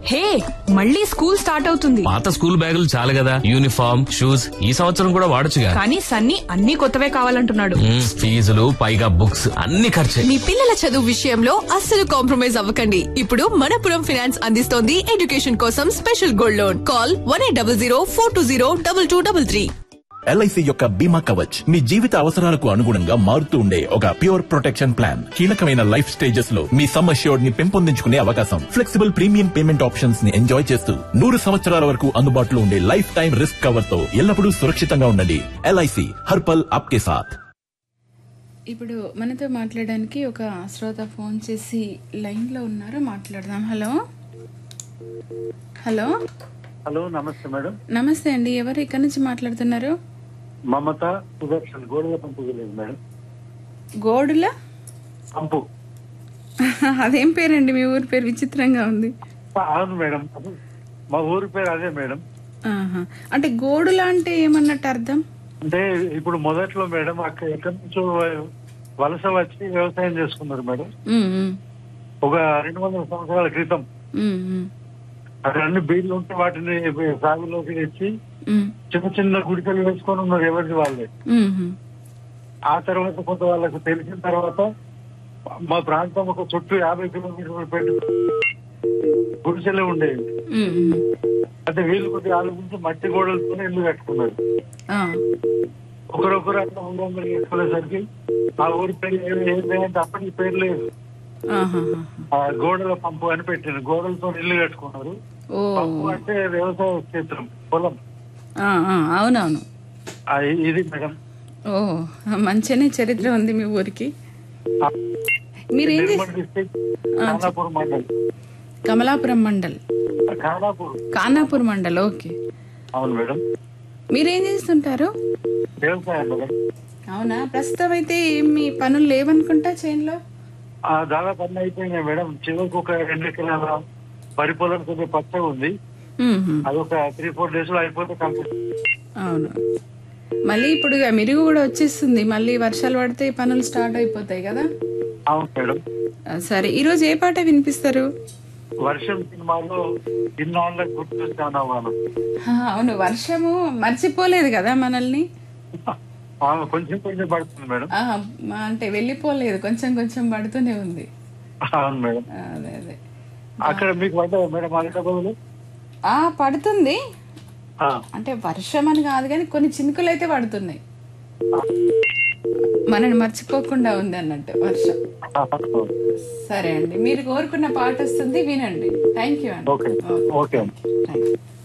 హే మళ్ళీ school start అవుతుంది పాత స్కూల్ బ్యాగులు చాలు కదా యూనిఫామ్ షూస్ ఈ సంవత్సరం కూడా వాడొచ్చుగా కానీ సన్నీ అన్ని కొత్తవే కావాలంటున్నాడు మ్మ్, ఫీజులు పైగా బుక్స్ అన్ని ఖర్చే మీ పిల్లల చదువు విషయంలో అస్సలు కాంప్రమైజ్ అవ్వకండి ఇప్పుడు మనపురం ఫైనాన్స్ అందిస్తోంది ఎడ్యుకేషన్ కోసం special gold loan call one eight double zero four two zero double two double three LIC యొక్క బీమా కవచ్ మీ జీవిత అవసరాలకు అనుగుణంగా మారుతూ ఉండే ఒక ప్యూర్ ప్రొటెక్షన్ ప్లాన్ కీలకమైన లైఫ్ స్టేజెస్ లో మీ సమ్ అష్యూర్డ్ ని పెంపొందించుకునే అవకాశం ఫ్లెక్సిబుల్ ప్రీమియం పేమెంట్ ఆప్షన్స్ ని ఎంజాయ్ చేస్తూ నూరు సంవత్సరాల వరకు అందుబాటులో ఉండే లైఫ్ టైం రిస్క్ కవర్ తో ఎల్లప్పుడూ సురక్షితంగా ఉండండి ఎల్ఐసి హర్పల్ ఆప్కే సాథ్ ఇప్పుడు మనతో మాట్లాడడానికి ఒక శ్రోత ఫోన్ చేసి లైన్లో ఉన్నారు మాట్లాడదాం హలో హలో హలో నమస్తే మేడం నమస్తే అండి ఎవరు ఇక్కడ నుంచి మాట్లాడుతున్నారు మమత సుదర్శన్ గోడల పంపు విలేజ్ మేడం గోడుల పంపు అదేం పేరండి మీ ఊరి పేరు విచిత్రంగా ఉంది అవును మేడం మా ఊరి పేరు అదే మేడం ఆహా. అంటే గోడుల అంటే ఏమన్నట్టు అర్థం అంటే ఇప్పుడు మొదట్లో మేడం అక్కడ ఎక్కడి నుంచో వలస వచ్చి వ్యవసాయం చేసుకున్నారు మేడం ఉమ్, ఉమ్, ఒక రెండు వందల సంవత్సరాల క్రితం ఉమ్, ఉమ్, అక్కడ అన్ని బీళ్లు ఉంటే వాటిని సాగులోకి తెచ్చి ఉమ్, చిన్న చిన్న గుడికలు వేసుకొని ఉన్నారు ఎవరిది వాళ్ళే ఉమ్, ఉమ్. ఆ తర్వాత కొంత వాళ్ళకు తెలిసిన తర్వాత మా ప్రాంతం ఒక చుట్టూ యాభై కిలోమీటర్లు పెట్టి గుడిసెలే ఉండేవి ఉమ్, ఉమ్. అంటే వీళ్ళు కొద్దిగా ఆలోచించి మట్టి గోడలతో ఇల్లు కట్టుకున్నారు ఆ, ఒకరొకరు అట్లా ఉండంగా చేసుకునేసరికి ఆ ఊరి పేరు ఏమి ఏంటి అంటే అప్పటికి పేరు లేదు ఆహాహా. ఆ గోడల పంపు అని పెట్టింది గోడలతో ఇల్లు కట్టుకున్నారు ఓ పంపు అంటే వ్యవసాయ క్షేత్రం పొలం ఆ, ఆ, అవునవును ఆ, ఇది మేడం ఓ మంచిగానే చరిత్ర ఉంది మీ ఊరికి మీరేం నిర్మల్ చేస్తారు డిస్ట్రిక్ట్ ఖానాపూర్ మండల్ కమలాపురం మండల్ ఖానాపూర్ కానాపూర్ మండల్ ఓకే అవును మేడం మీరేం చేస్తుంటారు వ్యవసాయం మేడం అవునా ప్రస్తుతం అయితే ఏం మీ పనులు లేవనుకుంటా చేనులో ఆ దాదాపు అన్ని అయిపోయినాయి మేడం చివరికి ఒక రెండు ఎకరాల వరి పొలం కొంచెం పచ్చగా ఉంది మ్మ్హ్మ్. అది ఒక త్రీ ఫోర్ డేస్ లో అయిపోతే కంప్లీట్ అవును మళ్ళీ ఇప్పుడు ఇక మిరుగు కూడా వచ్చేస్తుంది మళ్ళీ వర్షాలు పడితే ఈ పనులు స్టార్ట్ అయిపోతాయి కదా అవును మేడం ఆ, సరే ఈరోజు ఏ పాట వినిపిస్తారు వర్షం సినిమాలో ఇన్నాళ్ళ గుర్తు చాలా వాళ్ళు ఆ, అవును వర్షము మర్చిపోలేదు కదా మనల్ని ఆమె కొంచెం కొంచెం పడుతుంది మేడం ఆ, మా- అంటే వెళ్ళిపోలేదు కొంచెం కొంచెం పడుతూనే ఉంది అవును మేడం ఆ, అదే అదే అక్కడ మీకు పడ్డాయి మేడం హైదరాబాద్ ఆ పడుతుంది అంటే వర్షం అని కాదు కానీ కొన్ని చినుకులు అయితే పడుతున్నాయి మనని మర్చిపోకుండా ఉంది అన్నట్టు వర్షం సరే అండి మీరు కోరుకున్న పాట వస్తుంది వినండి థ్యాంక్ యూ అండి ఓకే ఓకే అండి థ్యాంక్ యూ